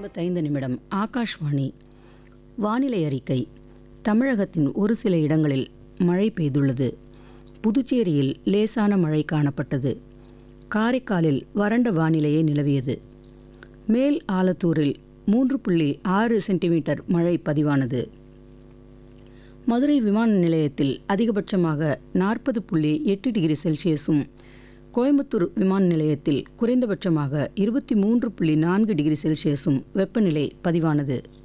ஐம்பத்தைந்து நிமிடம் ஆகாஷ்வாணி வானிலை அறிக்கை தமிழகத்தின் ஒரு சில இடங்களில் மழை பெய்துள்ளது புதுச்சேரியில் லேசான மழை காணப்பட்டது காரைக்காலில் வறண்ட வானிலையே நிலவியது மேல் ஆலத்தூரில் மூன்று புள்ளி ஆறு சென்டிமீட்டர் மழை பதிவானது மதுரை விமான நிலையத்தில் அதிகபட்சமாக நாற்பது புள்ளி எட்டு டிகிரி செல்சியஸும் கோயம்புத்தூர் விமான நிலையத்தில் குறைந்தபட்சமாக இருபத்தி மூன்று புள்ளி நான்கு டிகிரி செல்சியஸும் வெப்பநிலை பதிவானது